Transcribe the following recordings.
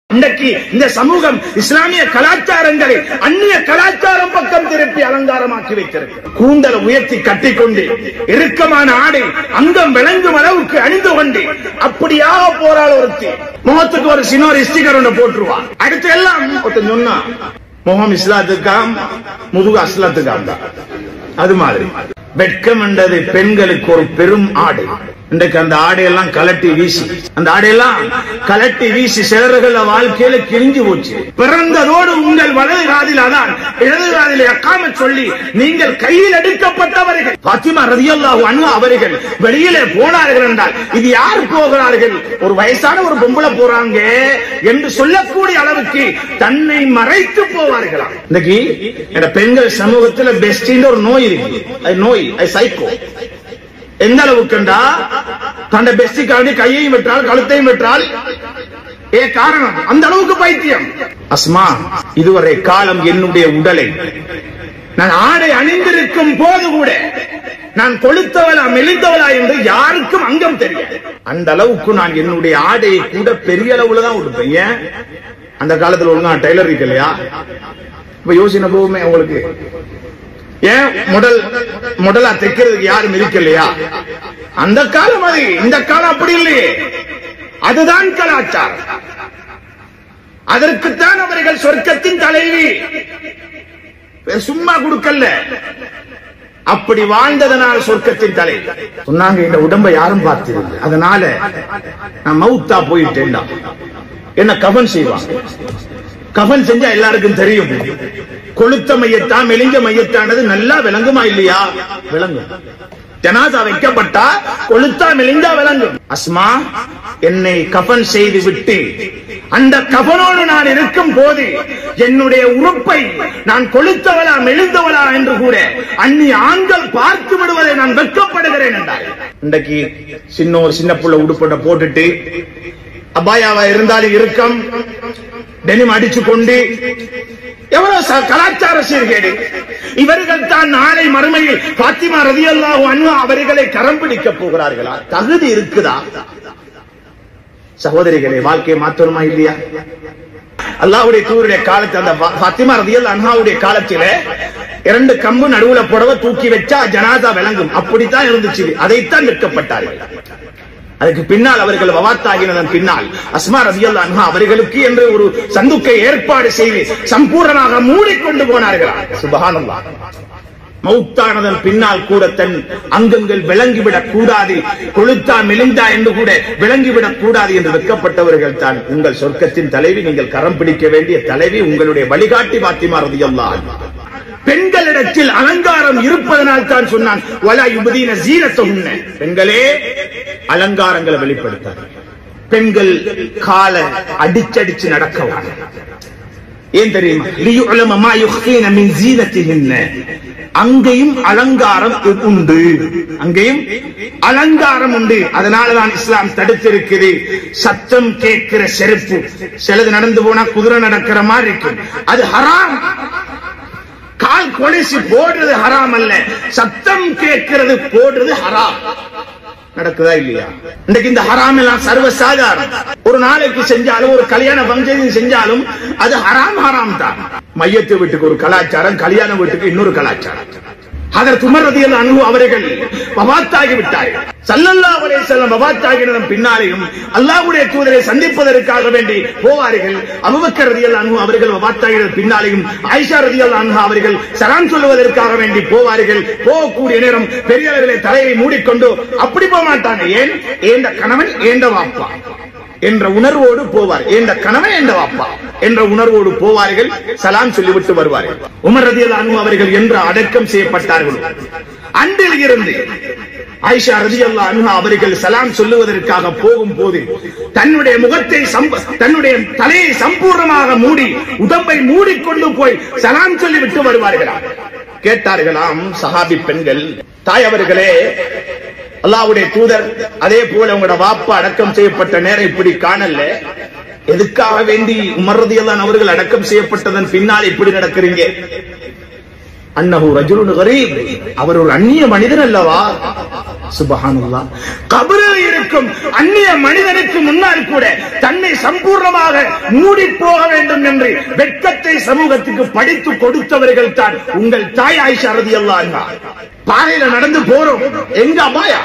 இன்றைக்கு இந்த சமூகம் இஸ்லாமிய கலாச்சாரங்களை அந்நிய கலாச்சாரம் பக்கம் திருப்பி அலங்காரமாக்கி வைத்திருக்கிறது கூந்தலை உயர்த்தி கட்டிக்கொண்டு இறுக்கமான ஆடை அங்கம் விளங்கும் அளவுக்கு அணிந்து கொண்டு அப்படியாக போராட ஒருத்தி முகத்துக்கு ஒரு சின்ன ஸ்டிக்கர் ஒன்று போட்டுருவா அடுத்து எல்லாம் ஒருத்தன் சொன்னா முகம் இஸ்லாத்துக்காம் முதுகு அஸ்லாத்துக்காம் தான் அது மாதிரி வெட்கம் என்றது பெண்களுக்கு ஒரு பெரும் ஆடை இன்றைக்கு அந்த ஆடையெல்லாம் கலட்டி வீசி அந்த ஆடையெல்லாம் கலட்டி வீசி சிலர்கள் வாழ்க்கையில கிழிஞ்சு போச்சு பிறந்ததோடு உங்கள் வலது காதில் அதான் இடது காதில் அக்காம சொல்லி நீங்கள் கையில் எடுக்கப்பட்டவர்கள் பாத்திமா ரதியல்லாஹு அன்ஹு அவர்கள் வெளியிலே போனார்கள் என்றால் இது யார் போகிறார்கள் ஒரு வயசான ஒரு பொம்பளை போறாங்க என்று சொல்லக்கூடிய அளவுக்கு தன்னை மறைத்து போவார்களாம் இன்னைக்கு இந்த பெண்கள் சமூகத்துல பெஸ்டின்னு ஒரு நோய் இருக்கு அது நோய் அது சைக்கோ எந்த அளவுக்குண்டா தன்னை பெஸ்டிக்காண்டி கையையும் வெற்றால் கழுத்தையும் வெற்றால் ஏ காரணம் அந்த அளவுக்கு பைத்தியம் அஸ்மா இதுவரை காலம் என்னுடைய உடலை நான் ஆடை அணிந்திருக்கும் போது கூட நான் கொளுத்தவளா மெலிந்தவளா என்று யாருக்கும் அங்கம் தெரியாது அந்த அளவுக்கு நான் என்னுடைய ஆடையை கூட பெரிய அளவுல தான் உடுப்பேன் ஏன் அந்த காலத்துல ஒழுங்கா டெய்லர் இருக்கு இல்லையா இப்ப யோசனை போகுமே உங்களுக்கு ஏன் முடல் முடலா தைக்கிறதுக்கு யாரும் இருக்கலையா அந்த காலம் அது இந்த காலம் அப்படி இல்லையே அதுதான் கலாச்சாரம் அதற்குத்தான் அவர்கள் சொர்க்கத்தின் தலைவி சும்மா கொடுக்கல அப்படி வாழ்ந்ததனால் சொர்க்கத்தின் தலை சொன்னாங்க இந்த உடம்பை யாரும் பார்த்ததில்லை அதனால நான் மவுத்தா போயிட்டேன்டா என்ன கவன் செய்வாங்க கவன் செஞ்சா எல்லாருக்கும் தெரியும் கொளுத்த மையத்தான் மெலிஞ்ச மையத்தானது நல்லா விளங்குமா இல்லையா விளங்கும் ஜனாதா வைக்கப்பட்டா கொளுத்தா மெலிஞ்சா விளங்கும் அஸ்மா என்னை கஃன் செய்து விட்டு அந்த கஃனோடு நான் இருக்கும் போது என்னுடைய உறுப்பை நான் கொளுத்தவளா மெலிந்தவளா என்று கூட அந்நி ஆண்கள் பார்த்து விடுவதை நான் வெட்கப்படுகிறேன் என்றார் இன்றைக்கு சின்ன ஒரு சின்ன புள்ள உடுப்பட போட்டுட்டு அபாயாவா இருந்தாலும் இருக்கம் டெனிம் அடிச்சு கொண்டு எவ்வளவு ச- கலாச்சார சீர்கேடு இவர்கள் தான் நாளை மறுமையில் பாத்திமா ரதியல்லாஹு அன்ஹா அவர்களை கரம் பிடிக்கப் போகிறார்களா தகுதி இருக்குதா சகோதரிகளே வாழ்க்கையை மாற்றணுமா இல்லையா அல்லாஹ்வுடைய தூருடைய காலத்து அந்த பா- பாத்திமா ரதியல் அன்ஹாவுடைய காலத்தில இரண்டு கம்பு நடுவுல புடவை தூக்கி வச்சா ஜனாதா விளங்கும் அப்படித்தான் இருந்துச்சு அதைத்தான் விற்கப்பட்டார்கள் அதுக்கு பின்னால் அவர்கள் வவாத்தாகினதன் பின்னால் அஸ்மா ரதியல்லா அன்ஹா அவர்களுக்கு என்று ஒரு சந்துக்கை ஏற்பாடு செய்து சம்பூர்ணமாக மூடிக்கொண்டு போனார்கள் சுபஹானல்லாஹ் மௌத்தானதன் பின்னால் கூட தன் அங்கங்கள் விளங்கிவிடக் கூடாது கொளுத்தா மெலிந்தா என்று கூட விளங்கிவிடக் கூடாது என்று வெட்கப்பட்டவர்கள் தான் உங்கள் சொர்க்கத்தின் தலைவி நீங்கள் கரம் பிடிக்க வேண்டிய தலைவி உங்களுடைய வழிகாட்டி பாத்திமா ரதியல்லாஹு அன்ஹா பெண்களிடத்தில் அலங்காரம் இருப்பதனால் தான் சொன்னான் வலா யுபதீன ஜீனத்துன்ன பெண்களே அலங்காரங்களை வெளிப்படுத்தார் பெண்கள் கால அடிச்சடிச்சு நடக்கவாங்க ஏன் தெரியுமா லியுலம மா யுஹ்ஃபீன மின் ஜீனத்திஹின்ன அங்கேயும் அலங்காரம் உண்டு அங்கேயும் அலங்காரம் உண்டு அதனாலதான் இஸ்லாம் தடுத்திருக்குது சத்தம் கேட்கிற செருப்பு சிலது நடந்து போனா குதிரை நடக்கிற மாதிரி இருக்கு அது ஹராம் கால் கொலைசி போடுறது ஹராம் அல்ல சத்தம் கேட்கிறது போடுறது ஹராம் நடக்குதா இல்லையா இன்னைக்கு இந்த ஹராம் எல்லாம் சர்வ சாதாரணம் ஒரு நாளைக்கு செஞ்சாலும் ஒரு கல்யாண பங்கன் செஞ்சாலும் அது ஹராம் ஹராம் தான் மையத்து வீட்டுக்கு ஒரு கலாச்சாரம் கல்யாண வீட்டுக்கு இன்னொரு கலாச்சாரம் அதற்கு உமர்றதியல் அன்பு அவர்கள் வபாத்தாகி விட்டார்கள் சல்லல்லா அலைஹி வஸல்லம் வபாத்தாகினதன் பின்னாலேயும் அல்லாஹ்வுடைய தூதரை சந்திப்பதற்காக வேண்டி போவார்கள் அபூபக்கர் ரலியல்லாஹு அன்ஹு அவர்கள் வபாத்தாகினதன் பின்னாலேயும் ஆயிஷா ரலியல்லாஹு அன்ஹா அவர்கள் சலாம் சொல்லுவதற்காக வேண்டி போவார்கள் போகக்கூடிய நேரம் பெரியவர்களை தலையை மூடிக்கொண்டு அப்படி போக மாட்டாங்க ஏன் ஏந்த கணவன் ஏந்த வாப்பா என்ற உணர்வோடு போவார் ஏந்த கணவன் என்ற வாப்பா என்ற உணர்வோடு போவார்கள் சலாம் சொல்லிவிட்டு வருவார்கள் உமர் ரதியல் அனு அவர்கள் என்று அடக்கம் செய்யப்பட்டார்கள் அன்றில் இருந்து ஆயிஷா ரதியல்லா அன்ஹா அவர்கள் சலாம் சொல்லுவதற்காக போகும் போது தன்னுடைய முகத்தை சம்ப- தன்னுடைய தலையை சம்பூர்ணமாக மூடி உடம்பை மூடிக்கொண்டு போய் சலாம் சொல்லி விட்டு வருவார்களாம் கேட்டார்களாம் சஹாபி பெண்கள் தாய் அவர்களே அல்லாஹ்வுடைய தூதர் அதே போல உங்களோட வாப்பா அடக்கம் செய்யப்பட்ட நேரம் இப்படி காணல எதுக்காக வேண்டி உமர்றதியெல்லாம் அவர்கள் அடக்கம் செய்யப்பட்டதன் பின்னால் இப்படி நடக்கிறீங்க அன்னஹு ரஜுலுன் கரீப் அவர் ஒரு அந்நிய மனிதன் அல்லவா சுபஹானல்லாஹ் கபரில் இருக்கும் மனிதனுக்கும் அந்நிய மனிதனுக்கு முன்னால் கூட தன்னை சம்பூர்ணமாக மூடி போக வேண்டும் என்று வெட்கத்தை சமூகத்துக்கு படித்து கொடுத்தவர்கள் தான் உங்கள் தாய் ஆயிஷா ரதியல்லாஹு பாதையில நடந்து போறோம் எங்க அபாயா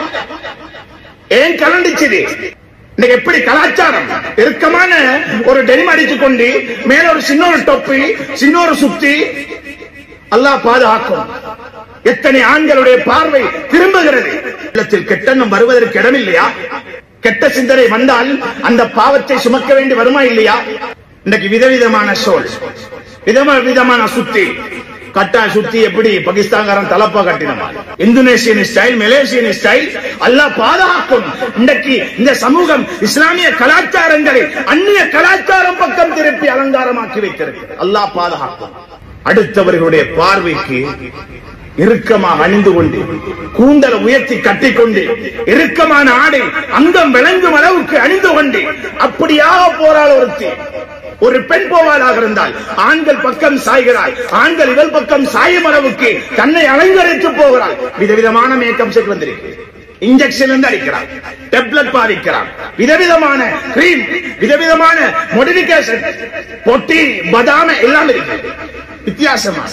ஏன் கலண்டுச்சுது இன்னைக்கு எப்படி கலாச்சாரம் இறுக்கமான ஒரு டெனிம் அடிச்சு கொண்டு மேல ஒரு சின்ன ஒரு தொப்பி சின்ன ஒரு சுத்தி அல்லாஹ் பாதுகாக்கும் எத்தனை ஆண்களுடைய பார்வை திரும்புகிறது இல்லத்தில் கெட்டெண்ணம் வருவதற்கு இடமில்லையா கெட்ட சிந்தனை வந்தால் அந்த பாவத்தை சுமக்க வேண்டி வருமா இல்லையா இன்னைக்கு விதவிதமான சோல் விதம விதமான சுத்தி கட்டா சுத்தி எப்படி பாகிஸ்தான்காரன் தலப்பா கட்டினமா Indonesian style Malaysian style Allah பாதுகாக்கும் இன்றைக்கு இந்த சமூகம் இஸ்லாமிய கலாச்சாரங்களை அந்நிய கலாச்சாரம் பக்கம் திருப்பி அலங்காரமாக்கி வைத்திருக்கு அல்லாஹ் பாதுகாக்கும் அடுத்தவர்களுடைய பார்வைக்கு இறுக்கமாக அணிந்து கொண்டு கூந்தலை உயர்த்தி கட்டிக்கொண்டு இறுக்கமான ஆடை அங்கம் விளங்கும் அளவுக்கு அணிந்து கொண்டு அப்படியாக போராட ஒருத்தி ஒரு பெண் போவாளாக இருந்தால் ஆண்கள் பக்கம் சாய்கிறாள் ஆண்கள் இவள் பக்கம் சாயும் அளவுக்கு தன்னை அலங்கரித்து போகிறாள் விதவிதமான மேக்கப் செட் வந்திருக்கு இன்ஜெக்ஷன் இருந்து அடிக்கிறான் டெப்லெட் பாதிக்கிறான் விதவிதமான கிரீம் விதவிதமான மோடிபிகேஷன் பொட்டி பதாம எல்லாம் இருக்கு வித்தியாசமா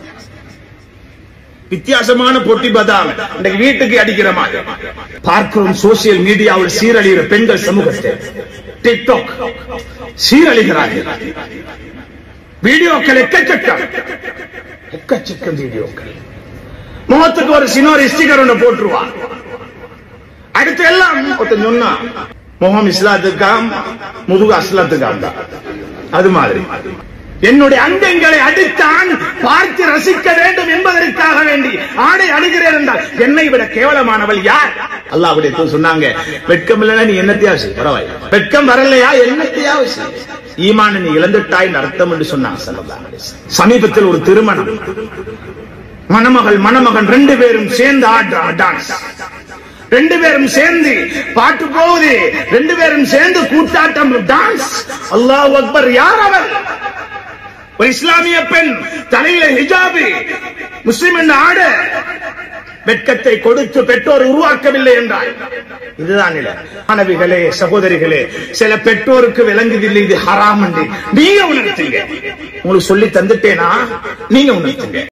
வித்தியாசமான பொட்டி பதாம இன்னைக்கு வீட்டுக்கு அடிக்கிற மாதிரி பார்க்கிறோம் சோசியல் மீடியாவில் சீரழிகிற பெண்கள் சமூகத்தை டிக்டாக் சீரழிகிறார்கள் வீடியோக்கள் எக்கச்சக்கம் எக்கச்சக்கம் வீடியோக்கள் முகத்துக்கு ஒரு சின்ன ஒரு ஸ்டிக்கர் ஒன்று போட்டுருவான் அடுத்து எல்லாம் ஒருத்தன் சொன்னா முகம் இஸ்லாத்துக்காம் முதுகு அஸ்லாத்துக்காம் தான் அது மாதிரி என்னுடைய அங்கங்களை அடித்தான் பார்த்து ரசிக்க வேண்டும் என்பதற்காக வேண்டி ஆடை அணுகிறேன் என்றால் என்னை விட கேவலமானவள் யார் அல்லாஹ்வுடைய தூதர் சொன்னாங்க வெட்கம் இல்லைன்னா நீ என்னத்தையாவது பரவாயில்ல வெட்கம் வரலையா என்னத்தையாவது ஈமான நீ இழந்துட்டாய் அர்த்தம் என்று சொன்னாங்க ஸல்லல்லாஹு அலைஹி வஸல்லம். சமீபத்தில் ஒரு திருமணம் மணமகள் மணமகன் ரெண்டு பேரும் சேர்ந்து ஆடுற டான்ஸ் ரெண்டு பேரும் சேர்ந்து பாட்டு போகுது ரெண்டு பேரும் சேர்ந்து கூட்டாட்டம் டான்ஸ் அல்லாஹ் அக்பர் யார் அவர் ஒரு இஸ்லாமிய பெண் தலையில ஹிஜாபு முஸ்லிம் என்ற ஆட வெட்கத்தை கொடுத்து பெற்றோர் உருவாக்கவில்லை என்றால் இதுதான் நிலை மாணவிகளே சகோதரிகளே சில பெற்றோருக்கு விளங்குதில்லை இது ஹராம் என்று நீங்க உணர்த்துங்க உங்களுக்கு சொல்லி தந்துட்டேனா நீங்க உணர்த்துங்க